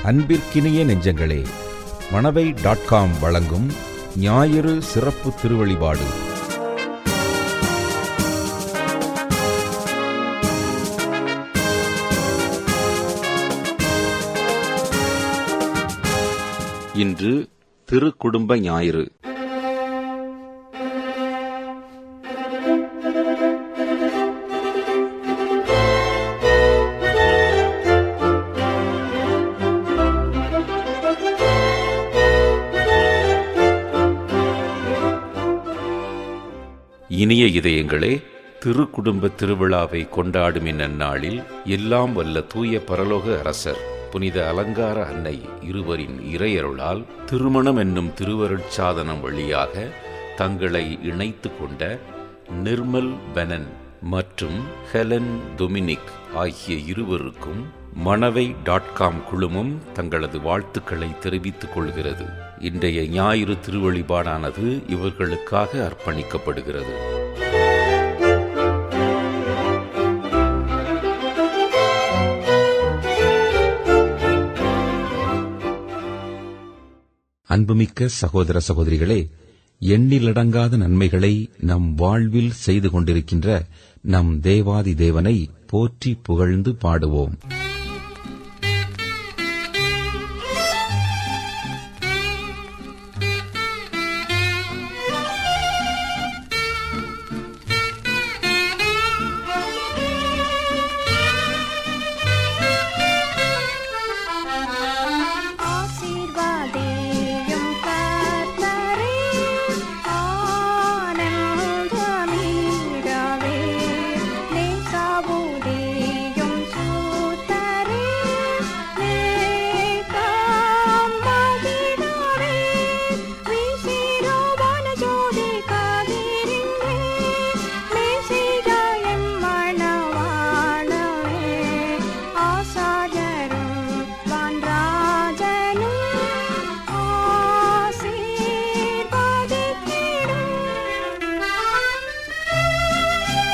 அன்பிற்கினிய நெஞ்சங்களே Manavai dot com வழங்கும் ஞாயிறு சிறப்பு திருவழிபாடு இன்று திருக்குடும்ப ஞாயிறு இனிய இதயங்களே திருக்குடும்ப திருவிழாவை கொண்டாடும் இந்நன்னாளில் எல்லாம் வல்ல தூய பரலோக அரசர் புனித அலங்கார அன்னை இருவரின் இறையருளால் திருமணம் என்னும் திருவருட் சாதனம் வழியாக தங்களை இணைத்து கொண்ட நிர்மல் பெனன் மற்றும் ஹெலன் டொமினிக் ஆகிய இருவருக்கும் மணவை டாட் காம் குழுமம் தங்களது வாழ்த்துக்களை தெரிவித்துக் கொள்கிறது இன்றைய ஞாயிறு திருவழிபாடானது இவர்களுக்காக அர்ப்பணிக்கப்படுகிறது அன்புமிக்க சகோதர சகோதரிகளே எண்ணிலடங்காத நன்மைகளை நம் வாழ்வில் செய்து கொண்டிருக்கின்ற நம் தேவாதி தேவனை போற்றி புகழ்ந்து பாடுவோம் ஆசீர்வாதேயும் கர்த்தரே ஆனந்தமீரவே நேசாவுதேயும் சூத்தரே நேகம் மகிழவே வீசிரோவான ஜோதி கதிரின்றே மேசிகாயம் மணவாளவே ஆசாரியரும் வான்ராஜனும் ஆசீர்வதித்திடும்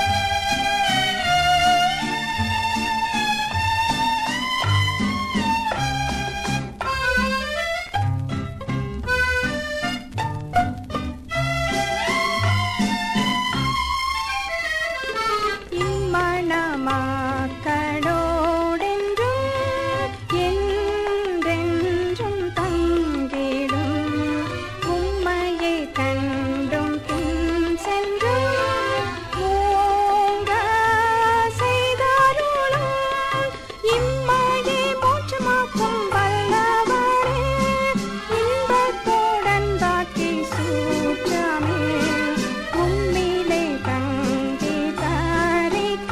இம்மணமாக்களோடென்றும் என்றென்றும் தங்கிடும் உம்மையை கண்டும் பின் சென்றும் ஓங்க செய்தாருளும் இம்மையை மோட்சமாக்கும் வல்லவரே இன்பத்துடன் பாக்கி சூற்றமே உம்மிலே தங்கி தரிக்க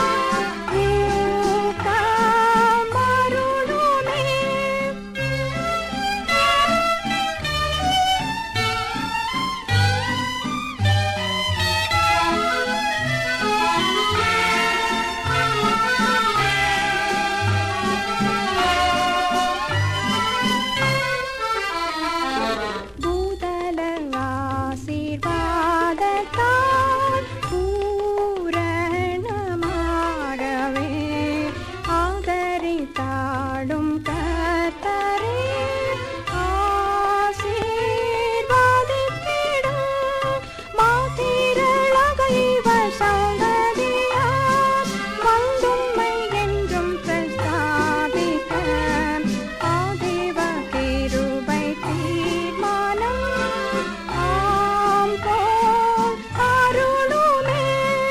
ஊக்கமருளுமே பூதல ஆசீர்வாதத்தால் பூரணமாகவே ஆதரித்தாடும் கர்த்தரே ஆசீர்வதித்திடும் மாத்திரளாக இவர் சந்ததியார் வந்தும்மை என்றும் பிரஸ்தாபிக்க ஆதேவ கிருபை தீர்மானம் ஆம் போல் அருளுமே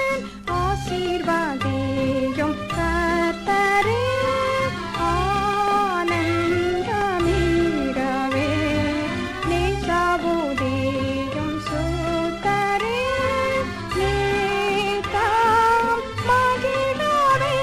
ஆசீர்வாதேயும் கர்த்தரே ஆனந்தமீரவே நேசாபுதேயும் சூத்தரே நேதாம் மகிழவே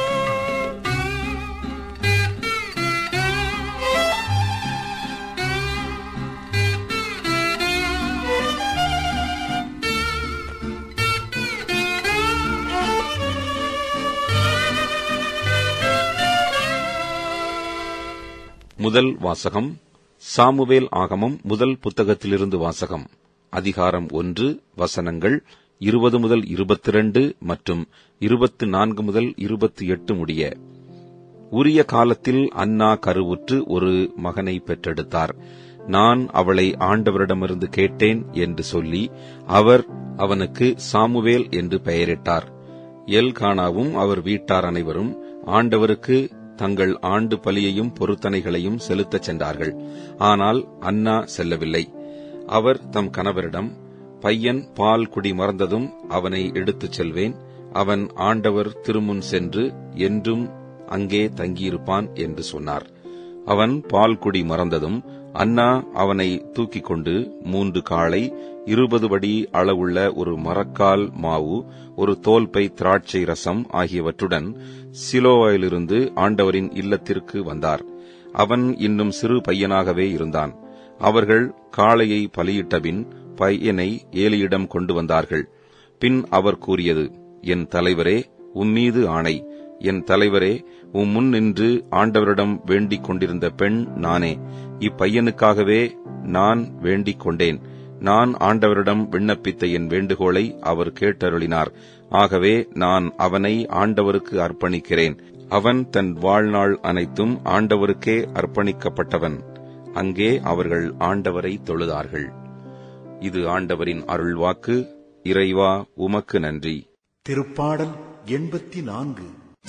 முதல் வாசகம் சாமுவேல் ஆகமம் முதல் புத்தகத்திலிருந்து வாசகம் அதிகாரம் ஒன்று வசனங்கள் இருபது முதல் இருபத்தி இரண்டு மற்றும் இருபத்து நான்கு முதல் இருபத்தி எட்டு முடிய உரிய காலத்தில் அன்னா கருவுற்று ஒரு மகனை பெற்றெடுத்தார் நான் அவளை ஆண்டவரிடமிருந்து கேட்டேன் என்று சொல்லி அவர் அவனுக்கு சாமுவேல் என்று பெயரிட்டார் எல்கானாவும் அவர் வீட்டார் அனைவரும் ஆண்டவருக்கு தங்கள் ஆண்டு பலியையும் பொருத்தனைகளையும் செலுத்தச் சென்றார்கள் ஆனால் அன்னா செல்லவில்லை அவர் தம் கணவரிடம் பையன் பால் குடி மறந்ததும் அவனை எடுத்துச் செல்வேன் அவன் ஆண்டவர் திருமுன் சென்று என்றும் அங்கே தங்கியிருப்பான் என்று சொன்னார் அவன் பால் குடி மறந்ததும் அன்னா அவனை தூக்கிக் கொண்டு மூன்று காளை இருபது படி அளவுள்ள ஒரு மரக்கால் மாவு ஒரு தோல்பை திராட்சை ரசம் ஆகியவற்றுடன் சிலோவாயிலிருந்து ஆண்டவரின் இல்லத்திற்கு வந்தார் அவன் இன்னும் சிறு பையனாகவே இருந்தான் அவர்கள் காளையை பலியிட்டபின் பையனை ஏலியிடம் கொண்டு வந்தார்கள் பின் அவர் கூறியது என் தலைவரே உம்மீது ஆணை என் தலைவரே உம் முன் நின்று ஆண்டவரிடம் வேண்டிக் கொண்டிருந்த பெண் நானே இப்பையனுக்காகவே நான் வேண்டிக் கொண்டேன் நான் ஆண்டவரிடம் விண்ணப்பித்த என் வேண்டுகோளை அவர் கேட்டருளினார் ஆகவே நான் அவனை ஆண்டவருக்கு அர்ப்பணிக்கிறேன் அவன் தன் வாழ்நாள் அனைத்தும் ஆண்டவருக்கே அர்ப்பணிக்கப்பட்டவன் அங்கே அவர்கள் ஆண்டவரை தொழுதார்கள் இது ஆண்டவரின் அருள்வாக்கு இறைவா உமக்கு நன்றி திருப்பாடல் எண்பத்தி நான்கு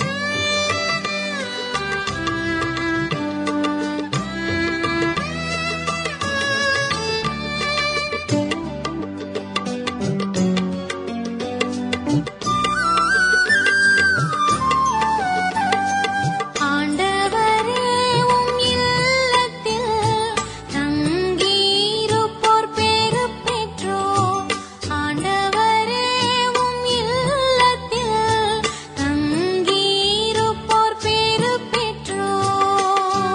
ஆண்டவரே உம் இல்லத்தில் தங்கியிருப்போர் பேறு பெற்றோர் ஆண்டவரே உம் இல்லத்தில் தங்கியிருப்போர் பேறு பெற்றோர்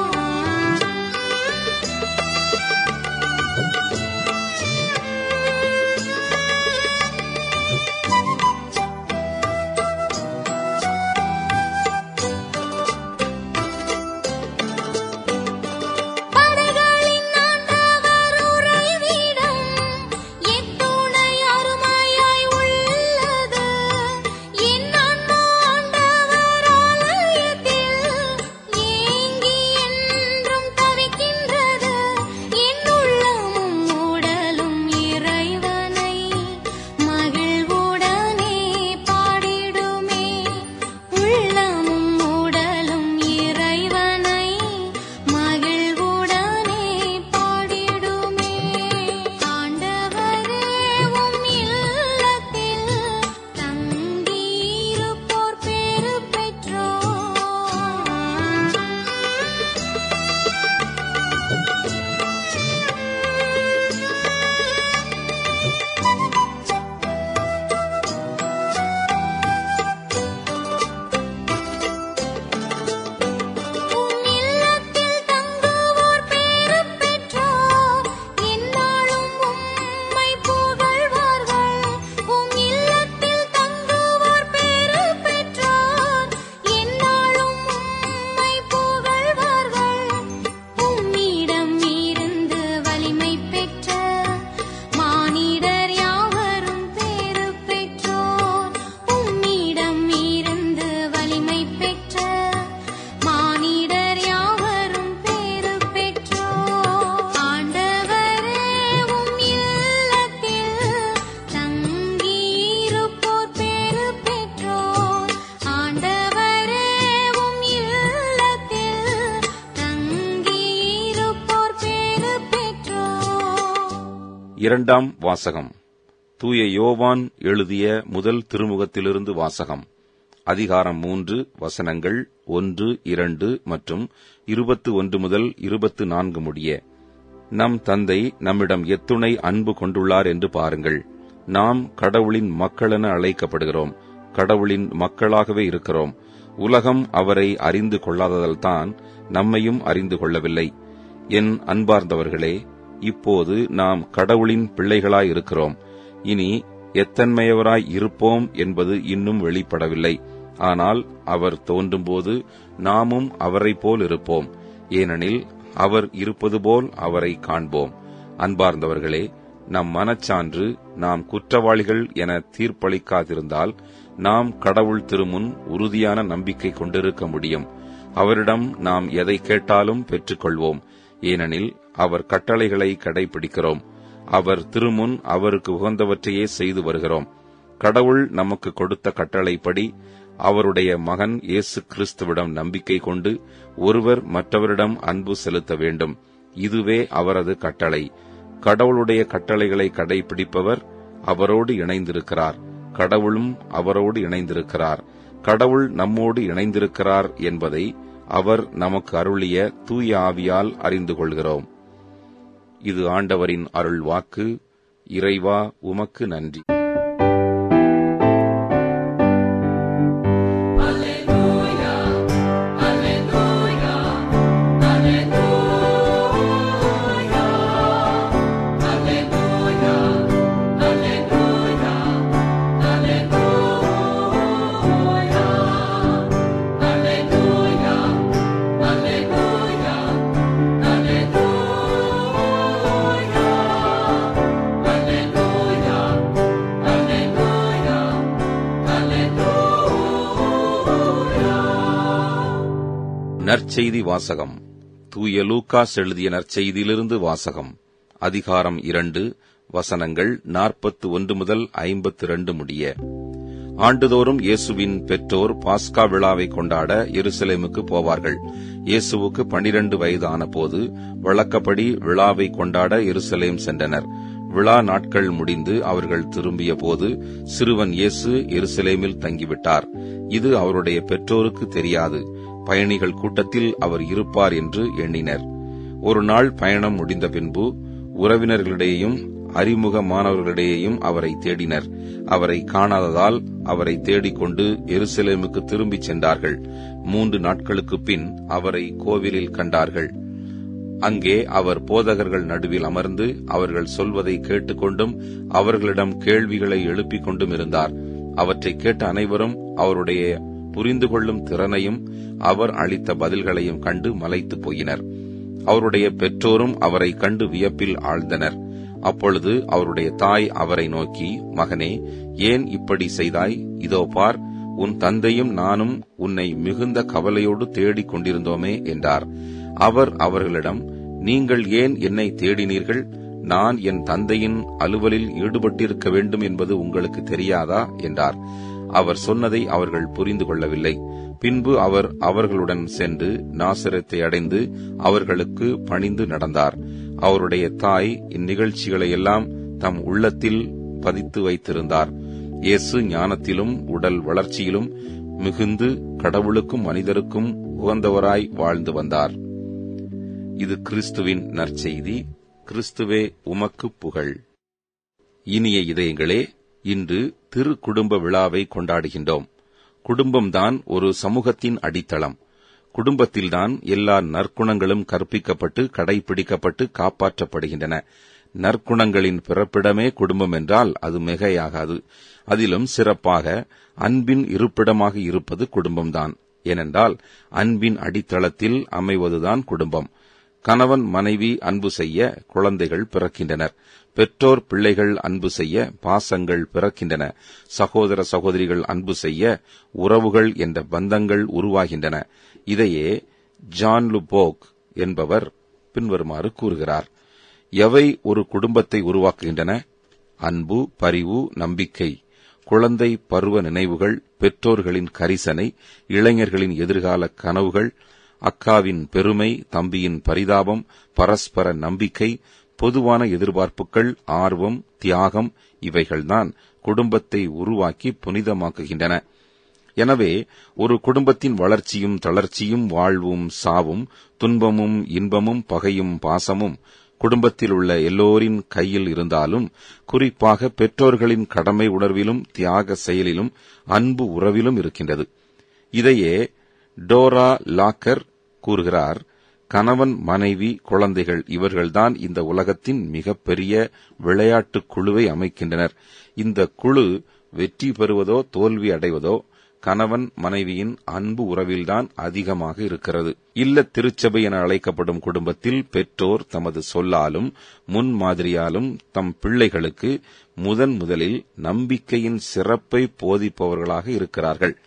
படைகளின் ஆண்டவர் உறைவிடம் எத்துணை அருமையாய் உள்ளது என் ஆன்மா ஆண்டவர் ஆலயத்தில் ஏங்கி என்றும் தவிக்கின்றது என் உள்ளமும் உடலும் இறைவனை மகிழ்வுடனே பாடிடுமே உள்ளமும் உடலும் இறைவனை மகிழ்வுடனே பாடிடுமே ஆண்டவரே உம் இல்லத்தில் தங்கியிருப்போர் பேறு பெற்றோர் உம் இல்லத்தில் தங்குவோர் பேறு பெற்றோர் எந்நாளும் உம்மை புகழ்வார்கள் உம் இல்லத்தில் தங்குவோர் பேறு பெற்றோர் எந்நாளும் உம்மை புகழ்வார்கள் உம்மிடம் இருந்து வலிமை பெற்ற மானிடர் யாவரும் பேறு பெற்றோர் உம்மிடம் இருந்து வலிமை பெற்ற மானிடர் யாவரும் பேறு பெற்றோர் ஆண்டவரே உம் இல்லத்தில் தங்கியிருப்போர் பேறு பெற்றோர் ஆண்டவரே உம் இல்லத்தில் தங்கியிருப்போர் பேறு பெற்றோர் இரண்டாம் வாசகம் தூய யோவான் எழுதிய முதல் திருமுகத்திலிருந்து வாசகம் அதிகாரம் மூன்று வசனங்கள் ஒன்று இரண்டு மற்றும் இருபத்து ஒன்று முதல் இருபத்து நான்கு முடிய நம் தந்தை நம்மிடம் எத்துணை அன்பு கொண்டுள்ளார் என்று பாருங்கள் நாம் கடவுளின் மக்களென அழைக்கப்படுகிறோம் கடவுளின் மக்களாகவே இருக்கிறோம் உலகம் அவரை அறிந்து கொள்ளாததால்தான் நம்மையும் அறிந்து கொள்ளவில்லை என் அன்பார்ந்தவர்களே இப்போது நாம் கடவுளின் பிள்ளைகளாய் இருக்கிறோம் இனி எத்தன்மையவராய் இருப்போம் என்பது இன்னும் வெளிப்படவில்லை ஆனால் அவர் தோன்றும்போது நாமும் அவரைப் போல் இருப்போம் ஏனெனில் அவர் இருப்பது போல் அவரை காண்போம் அன்பார்ந்தவர்களே நம் மனச்சான்று நாம் குற்றவாளிகள் என தீர்ப்பளிக்காதிருந்தால் நாம் கடவுள் திருமுன் உறுதியான நம்பிக்கை கொண்டிருக்க முடியும் அவரிடம் நாம் எதை கேட்டாலும் பெற்றுக்கொள்வோம் ஏனெனில் அவர் கட்டளைகளை கடைபிடிக்கிறோம் அவர் திருமுன் அவருக்கு உகந்தவற்றையே செய்து வருகிறோம் கடவுள் நமக்கு கொடுத்த கட்டளைப்படி அவருடைய மகன் இயேசு கிறிஸ்துவிடம் நம்பிக்கை கொண்டு ஒருவர் மற்றவரிடம் அன்பு செலுத்த வேண்டும் இதுவே அவரது கட்டளை கடவுளுடைய கட்டளைகளை கடைபிடிப்பவர் அவரோடு இணைந்திருக்கிறார் கடவுளும் அவரோடு இணைந்திருக்கிறார் கடவுள் நம்மோடு இணைந்திருக்கிறார் என்பதை அவர் நமக்கு அருளிய தூய ஆவியால் அறிந்து கொள்கிறோம் இது ஆண்டவரின் அருள் வாக்கு இறைவா உமக்கு நன்றி நற்செய்தி வாசகம் தூய லூக்காஸ் எழுதிய நற்செய்தியிலிருந்து வாசகம் அதிகாரம் இரண்டு வசனங்கள் நாற்பத்து ஒன்று முதல் ஐம்பத்து இரண்டு முடிய ஆண்டுதோறும் இயேசுவின் பெற்றோர் பாஸ்கா விழாவை கொண்டாட எருசலேமுக்கு போவார்கள் இயேசுவுக்கு பனிரண்டு வயதான போது வழக்கப்படி விழாவை கொண்டாட எருசலேம் சென்றனர் விழா நாட்கள் முடிந்து அவர்கள் திரும்பிய போது சிறுவன் இயேசு எருசலேமில் தங்கிவிட்டார் இது அவருடைய பெற்றோருக்கு தெரியாது பயணிகள் கூட்டத்தில் அவர் இருப்பார் என்று எண்ணினர் ஒரு நாள் பயணம் முடிந்த பின்பு உறவினர்களிடையேயும் அறிமுகமானவர்களிடையேயும் அவரை தேடினர் அவரை காணாததால் அவரை தேடிக்கொண்டு எருசலேமுக்கு திரும்பிச் சென்றார்கள் மூன்று நாட்களுக்குப் பின் அவரை கோவிலில் கண்டார்கள் அங்கே அவர் போதகர்கள் நடுவில் அமர்ந்து அவர்கள் சொல்வதை கேட்டுக்கொண்டும் அவர்களிடம் கேள்விகளை எழுப்பிக் கொண்டும் இருந்தார் அவற்றை கேட்ட அனைவரும் அவருடைய புரிந்து கொள்ளும் திறனையும் அவர் அளித்த பதில்களையும் கண்டு மலைத்து போயினர் அவருடைய பெற்றோரும் அவரை கண்டு வியப்பில் ஆழ்ந்தனர் அப்பொழுது அவருடைய தாய் அவரை நோக்கி மகனே ஏன் இப்படி செய்தாய் இதோ பார் உன் தந்தையும் நானும் உன்னை மிகுந்த கவலையோடு தேடிக் கொண்டிருந்தோமே என்றார் அவர் அவர்களிடம் நீங்கள் ஏன் என்னை தேடினீர்கள் நான் என் தந்தையின் அலுவலில் ஈடுபட்டிருக்க வேண்டும் என்பது உங்களுக்கு தெரியாதா என்றார் அவர் சொன்னதை அவர்கள் புரிந்து கொள்ளவில்லை பின்பு அவர் அவர்களுடன் சென்று நாசரத்தை அடைந்து அவர்களுக்கு பணிந்து நடந்தார் அவருடைய தாய் இந்நிகழ்ச்சிகளை எல்லாம் தம் உள்ளத்தில் பதித்து வைத்திருந்தார் இயேசு ஞானத்திலும் உடல் வளர்ச்சியிலும் மிகுந்து கடவுளுக்கும் மனிதருக்கும் உகந்தவராய் வாழ்ந்து வந்தார் இது கிறிஸ்துவின் நற்செய்தி கிறிஸ்துவே உமக்கு புகழ் இனிய இதயங்களே இன்று திரு குடும்ப விழாவை கொண்டாடுகின்றோம் குடும்பம்தான் ஒரு சமூகத்தின் அடித்தளம் குடும்பத்தில்தான் எல்லா நற்குணங்களும் கற்பிக்கப்பட்டு கடைபிடிக்கப்பட்டு காப்பாற்றப்படுகின்றன நற்குணங்களின் பிறப்பிடமே குடும்பம் என்றால் அது மிகையாகாது அதிலும் சிறப்பாக அன்பின் இருப்பிடமாக இருப்பது குடும்பம்தான் ஏனென்றால் அன்பின் அடித்தளத்தில் அமைவதுதான் குடும்பம் கணவன் மனைவி அன்பு செய்ய குழந்தைகள் பிறக்கின்றனர் பெற்றோர் பிள்ளைகள் அன்பு செய்ய பாசங்கள் பிறக்கின்றன சகோதர சகோதரிகள் அன்பு செய்ய உறவுகள் என்ற பந்தங்கள் உருவாகின்றன இதையே ஜான் லுபோக் என்பவர் பின்வருமாறு கூறுகிறார் எவை ஒரு குடும்பத்தை உருவாக்குகின்றன அன்பு பரிவு நம்பிக்கை குழந்தை பருவ நினைவுகள் பெற்றோர்களின் கரிசனை இளைஞர்களின் எதிர்கால கனவுகள் அக்காவின் பெருமை தம்பியின் பரிதாபம் பரஸ்பர நம்பிக்கை பொதுவான எதிர்பார்ப்புகள் ஆர்வம் தியாகம் இவைகள்தான் குடும்பத்தை உருவாக்கி புனிதமாக்குகின்றன எனவே ஒரு குடும்பத்தின் வளர்ச்சியும் தளர்ச்சியும் வாழ்வும் சாவும் துன்பமும் இன்பமும் பகையும் பாசமும் குடும்பத்தில் உள்ள எல்லோரின் கையில் இருந்தாலும் குறிப்பாக பெற்றோர்களின் கடமை உணர்விலும் தியாக செயலிலும் அன்பு உறவிலும் இருக்கின்றது இதையே டோரா லாக்கர் கூறுகிறார் கணவன் மனைவி குழந்தைகள் இவர்கள்தான் இந்த உலகத்தின் மிகப்பெரிய விளையாட்டு குழுவை அமைக்கின்றனர் இந்த குழு வெற்றி பெறுவதோ தோல்வி அடைவதோ கணவன் மனைவியின் அன்பு உறவில்தான் அதிகமாக இருக்கிறது இல்ல திருச்சபை என அழைக்கப்படும் குடும்பத்தில் பெற்றோர் தமது சொல்லாலும் முன்மாதிரியாலும் தம் பிள்ளைகளுக்கு முதன் முதலில் நம்பிக்கையின் சிறப்பை போதிப்பவர்களாக இருக்கிறார்கள்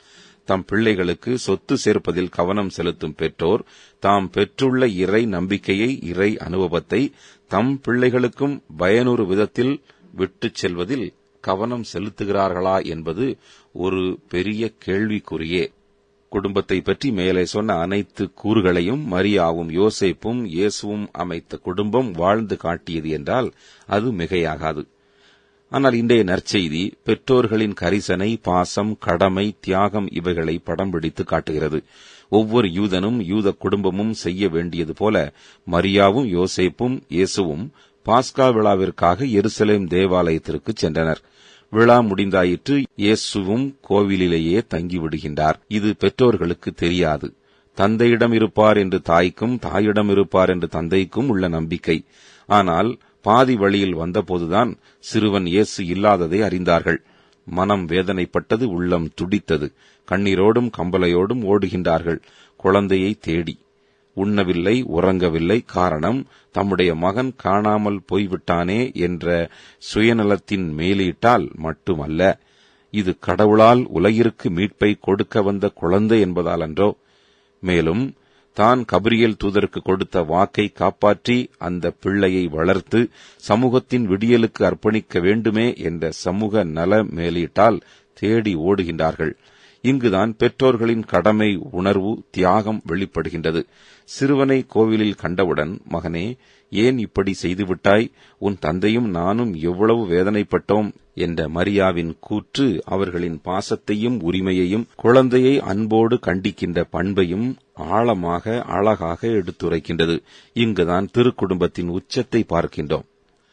தம் பிள்ளைகளுக்கு சொத்து சேர்ப்பதில் கவனம் செலுத்தும் பெற்றோர் தாம் பெற்றுள்ள இறை நம்பிக்கையை இறை அனுபவத்தை தம் பிள்ளைகளுக்கும் பயனுறு விதத்தில் விட்டுச் செல்வதில் கவனம் செலுத்துகிறார்களா என்பது ஒரு பெரிய கேள்விக்குறியே குடும்பத்தை பற்றி மேலே சொன்ன அனைத்து கூறுகளையும் மரியாவும் யோசேப்பும் இயேசுவும் அமைத்த குடும்பம் வாழ்ந்து காட்டியது என்றால் அது மிகையாகாது ஆனால் இன்றைய நற்செய்தி பெற்றோர்களின் கரிசனை பாசம் கடமை தியாகம் இவைகளை படம் பிடித்து காட்டுகிறது ஒவ்வொரு யூதனும் யூத குடும்பமும் செய்ய வேண்டியது போல மரியாவும் யோசேப்பும் இயேசுவும் பாஸ்கா விழாவிற்காக எருசலேம் தேவாலயத்திற்கு சென்றனர் விழா முடிந்தாயிற்று இயேசுவும் கோவிலிலேயே தங்கிவிடுகின்றார் இது பெற்றோர்களுக்கு தெரியாது தந்தையிடம் இருப்பார் என்று தாய்க்கும் தாயிடம் இருப்பார் என்று தந்தைக்கும் உள்ள நம்பிக்கை ஆனால் பாதி வழியில் வந்தபோதுதான் சிறுவன் இயேசு இல்லாததை அறிந்தார்கள் மனம் வேதனைப்பட்டது உள்ளம் துடித்தது கண்ணீரோடும் கம்பலையோடும் ஓடுகின்றார்கள் குழந்தையை தேடி உண்ணவில்லை உறங்கவில்லை காரணம் தம்முடைய மகன் காணாமல் போய்விட்டானே என்ற சுயநலத்தின் மேலீட்டால் மட்டுமல்ல இது கடவுளால் உலகிற்கு மீட்பை கொடுக்க வந்த குழந்தை என்பதால் அன்றோ மேலும் தான் கபிரியல் தூதருக்கு கொடுத்த வாக்கை காப்பாற்றி அந்த பிள்ளையை வளர்த்து சமூகத்தின் விடியலுக்கு அர்ப்பணிக்க வேண்டுமே என்ற சமூக நல மேலீட்டால் தேடி ஓடுகின்றார்கள் இங்குதான் பெற்றோர்களின் கடமை உணர்வு தியாகம் வெளிப்படுகின்றது சிறுவனை கோவிலில் கண்டவுடன் மகனே ஏன் இப்படி செய்துவிட்டாய் உன் தந்தையும் நானும் எவ்வளவு வேதனைப்பட்டோம் என்ற மரியாவின் கூற்று அவர்களின் பாசத்தையும் உரிமையையும் குழந்தையை அன்போடு கண்டிக்கின்ற பண்பையும் ஆழமாக அழகாக எடுத்துரைக்கின்றது இங்குதான் திருக்குடும்பத்தின் உச்சத்தை பார்க்கின்றோம்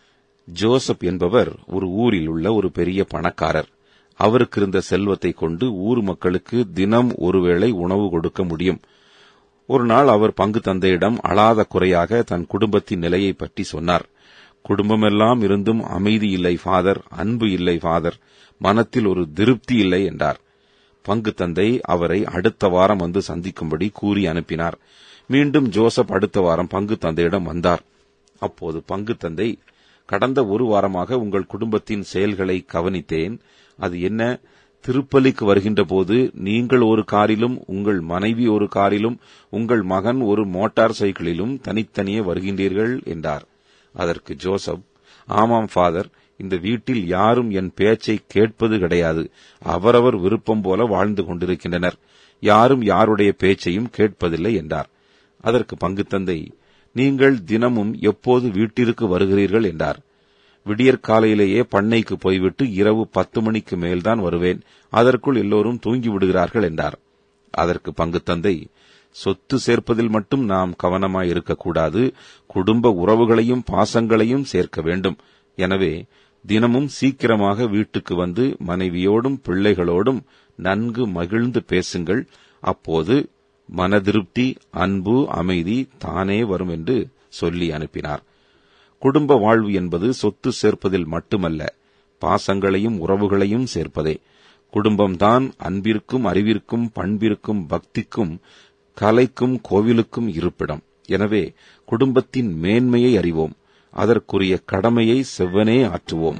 ஜோசப் என்பவர் ஒரு ஊரில் உள்ள ஒரு பெரிய பணக்காரர் அவருக்கு இருந்த செல்வத்தை கொண்டு ஊர் மக்களுக்கு தினம் ஒருவேளை உணவு கொடுக்க முடியும் ஒரு நாள் அவர் பங்கு தந்தையிடம் அழாத குறையாக தன் குடும்பத்தின் நிலையை பற்றி சொன்னார் குடும்பமெல்லாம் இருந்தும் அமைதி இல்லை ஃபாதர் அன்பு இல்லை ஃபாதர் மனத்தில் ஒரு திருப்தி இல்லை என்றார் பங்கு தந்தை அவரை அடுத்த வாரம் வந்து சந்திக்கும்படி கூறி அனுப்பினார் மீண்டும் ஜோசப் அடுத்த வாரம் பங்கு தந்தையிடம் வந்தார் அப்போது பங்கு தந்தை கடந்த ஒரு வாரமாக உங்கள் குடும்பத்தின் செயல்களை கவனித்தேன் அது என்ன திருப்பலிக்கு வருகின்ற போது நீங்கள் ஒரு காரிலும் உங்கள் மனைவி ஒரு காரிலும் உங்கள் மகன் ஒரு மோட்டார் சைக்கிளிலும் தனித்தனியே வருகின்றீர்கள் என்றார் அதற்கு ஜோசப் ஆமாம் ஃபாதர் இந்த வீட்டில் யாரும் என் பேச்சை கேட்பது கிடையாது அவரவர் விருப்பம் போல வாழ்ந்து கொண்டிருக்கின்றனர் யாரும் யாருடைய பேச்சையும் கேட்பதில்லை என்றார் அதற்கு பங்கு தந்தை நீங்கள் தினமும் எப்போது வீட்டிற்கு வருகிறீர்கள் என்றார் விடியற்காலையிலேயே பண்ணைக்கு போய்விட்டு இரவு பத்து மணிக்கு மேல்தான் வருவேன் அதற்குள் எல்லோரும் தூங்கி விடுகிறார்கள் என்றார் அதற்கு பங்கு தந்தை சொத்து சேர்ப்பதில் மட்டும் நாம் கவனமாய் இருக்கக்கூடாது குடும்ப உறவுகளையும் பாசங்களையும் சேர்க்க வேண்டும் எனவே தினமும் சீக்கிரமாக வீட்டுக்கு வந்து மனைவியோடும் பிள்ளைகளோடும் நன்கு மகிழ்ந்து பேசுங்கள் அப்போது மனதிருப்தி அன்பு அமைதி தானே வரும் என்று சொல்லி அனுப்பினார் குடும்ப வாழ்வு என்பது சொத்து சேர்ப்பதில் மட்டுமல்ல பாசங்களையும் உறவுகளையும் சேர்ப்பதே குடும்பம்தான் அன்பிற்கும் அறிவிற்கும் பண்பிற்கும் பக்திக்கும் கலைக்கும் கோவிலுக்கும் இருப்பிடம் எனவே குடும்பத்தின் மேன்மையை அறிவோம் அதற்குரிய கடமையை செவ்வனே ஆற்றுவோம்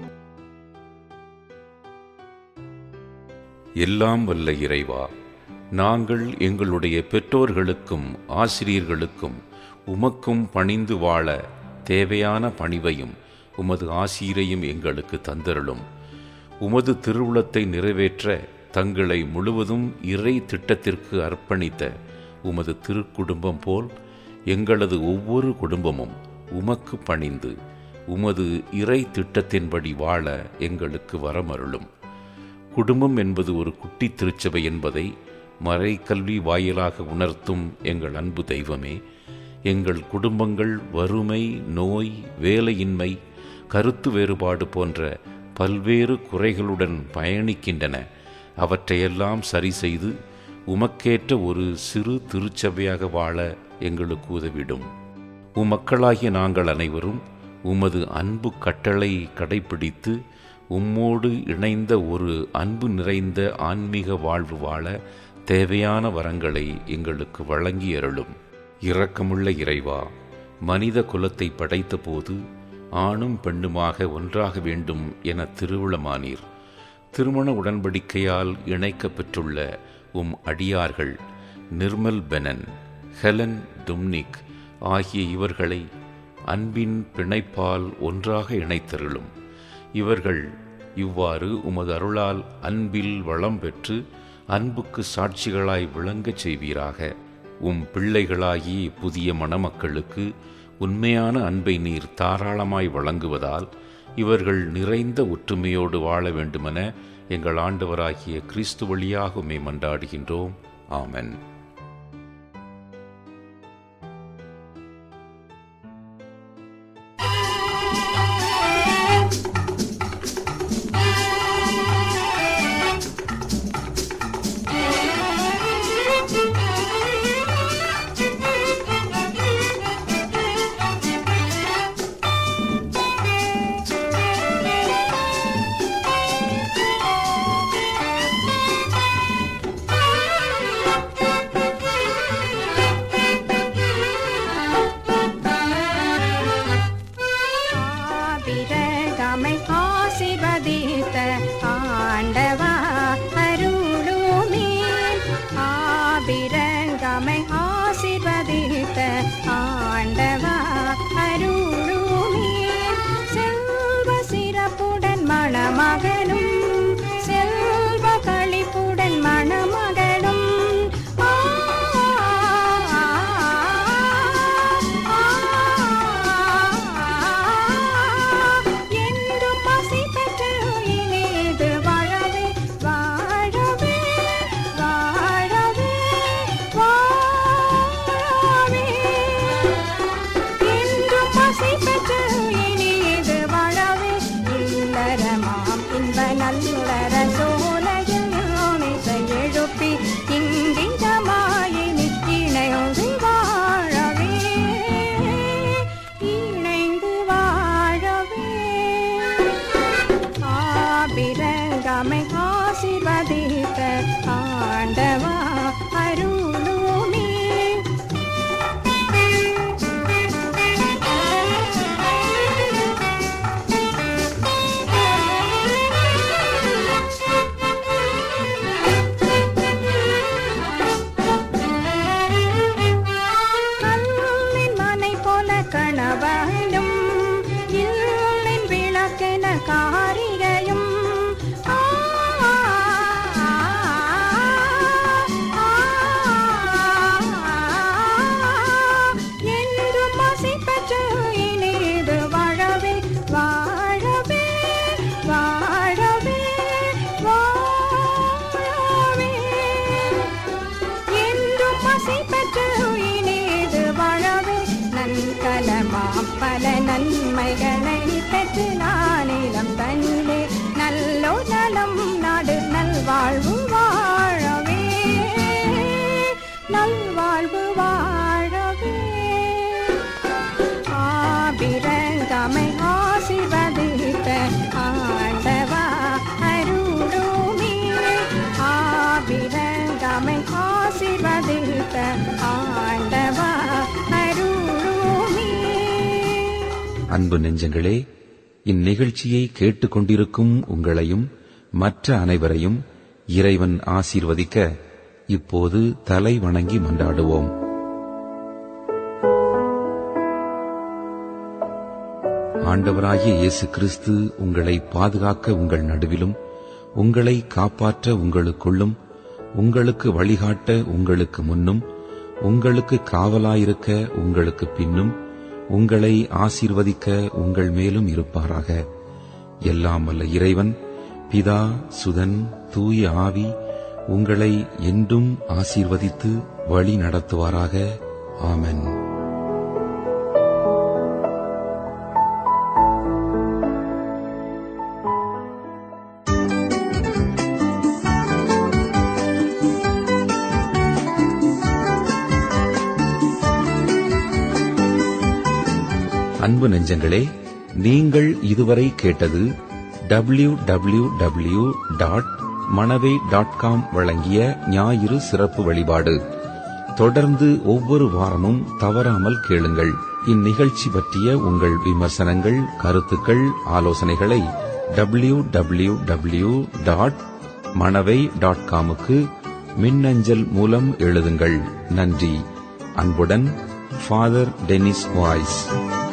எல்லாம் வல்ல இறைவா நாங்கள் எங்களுடைய பெற்றோர்களுக்கும் ஆசிரியர்களுக்கும் உமக்கும் பணிந்து வாழ தேவையான பணிவையும் உமது ஆசீரையும் எங்களுக்கு தந்தருளும் உமது திருவுளத்தை நிறைவேற்ற தங்களை முழுவதும் இறை திட்டத்திற்கு அர்ப்பணித்த உமது திருக்குடும்பம் போல் எங்களது ஒவ்வொரு குடும்பமும் உமக்கு பணிந்து உமது இறை திட்டத்தின்படி வாழ எங்களுக்கு வரமருளும் குடும்பம் என்பது ஒரு குட்டி திருச்சபை என்பதை மறைக்கல்வி வாயிலாக உணர்த்தும் எங்கள் அன்பு தெய்வமே எங்கள் குடும்பங்கள் வறுமை நோய் வேலையின்மை கருத்து வேறுபாடு போன்ற பல்வேறு குறைகளுடன் பயணிக்கின்றன அவற்றையெல்லாம் சரி செய்து உமக்கேற்ற ஒரு சிறு திருச்சபையாக வாழ எங்களுக்கு உதவிடும் உம்மக்களாகிய நாங்கள் அனைவரும் உமது அன்பு கட்டளை கடைபிடித்து உம்மோடு இணைந்த ஒரு அன்பு நிறைந்த ஆன்மீக வாழ்வு வாழ தேவையான வரங்களை எங்களுக்கு வழங்கி அருளும் இரக்கமுள்ள இறைவா மனித குலத்தை படைத்தபோது ஆணும் பெண்ணுமாக ஒன்றாக வேண்டும் என திருவுளமானீர் திருமண உடன்படிக்கையால் இணைக்கப் பெற்றுள்ள உம் அடியார்கள் நிர்மல் பெனன் ஹெலன் டும்னிக் ஆகிய இவர்களை அன்பின் பிணைப்பால் ஒன்றாக இணைத்தருளும் இவர்கள் இவ்வாறு உமது அருளால் அன்பில் வளம் பெற்று அன்புக்கு சாட்சிகளாய் விளங்கச் செய்வீராக உம் பிள்ளைகளாகி புதிய மணமக்களுக்கு உண்மையான அன்பை நீர் தாராளமாய் வழங்குவதால் இவர்கள் நிறைந்த ஒற்றுமையோடு வாழ வேண்டுமென எங்கள் ஆண்டவராகிய கிறிஸ்து வழியாக உம்மை மன்றாடுகின்றோம் ஆமென் ஆபிரகாமை ஆசிர்வதித்த ஆண்டவா அருளுமே ஆபிரகாமை ஆசிர்வதித்த ஆண்டவா அருளுமே செல்வ சிறப்புடன் மணமகனும் செல்வ களிப்புடன் மணமகனும் ஆ, ஆ, ஆ, என்றும் பசி பெற்று இனிது வாழவே வாழவே வாழவே வாழவே என்றும் பசி பெற்று இனிது வாழவே இல்லறமாம் இன்ப நல்லுளர சோலையில் யோனிசை எழுப்பி இங்கிதமாயினி இணைந்து வாழவே இணைந்து வாழவே ஆபிரங்கமை ஆசிர்வதித்த ஆண்டவா அருளுமே கல்லின் மனை போல கணவனும் இல்லின் விளக்கென காரிகையும் ஆ, ஆ, ஆ, ஆ, என்றும் பசி பெற்று இனிது வாழவே வாழவே வாழவே வாழவே என்றும் பசி பெற்று இனிது வாழவே நன்கலமாம் பல நன்மைகளை பெற்று நானிலம் தன்னே நல்லோ நலம் நாடு நல்வாழ்வு வாழவே நல்வாழ்வு வாழவே ஆபிரங்கமை ஆசிர்வதித்த ஆண்டவா அருளுமே ஆபிரங்கமை ஆசிர்வதித்த ஆண்டவா அருளுமே அன்பு நெஞ்சங்களே இந்நிகழ்ச்சியை கேட்டுக்கொண்டிருக்கும் உங்களையும் மற்ற அனைவரையும் இறைவன் ஆசீர்வதிக்க இப்போது தலை வணங்கி மன்றாடுவோம் ஆண்டவராகிய இயேசு கிறிஸ்து உங்களை பாதுகாக்க உங்கள் நடுவிலும் உங்களை காப்பாற்ற உங்களுக்குள்ளும் உங்களுக்கு வழிகாட்ட உங்களுக்கு முன்னும் உங்களுக்கு காவலாயிருக்க உங்களுக்கு பின்னும் உங்களை ஆசீர்வதிக்க உங்கள் மேலும் இருப்பாராக எல்லாம் வல்ல இறைவன் பிதா சுதன் தூய ஆவி உங்களை என்றும் ஆசீர்வதித்து வழி நடத்துவாராக ஆமென் அன்பு நெஞ்சங்களே நீங்கள் இதுவரை கேட்டது W W W dot Manavai dot com வழங்கிய ஞாயிறு சிறப்பு வழிபாடு தொடர்ந்து ஒவ்வொரு வாரமும் தவறாமல் கேளுங்கள் இந்நிகழ்ச்சி பற்றிய உங்கள் விமர்சனங்கள் கருத்துக்கள் ஆலோசனைகளை W W W dot Manavai dot காமுக்கு மின்னஞ்சல் மூலம் எழுதுங்கள் நன்றி அன்புடன் ஃபாதர் டெனிஸ் வாய்ஸ்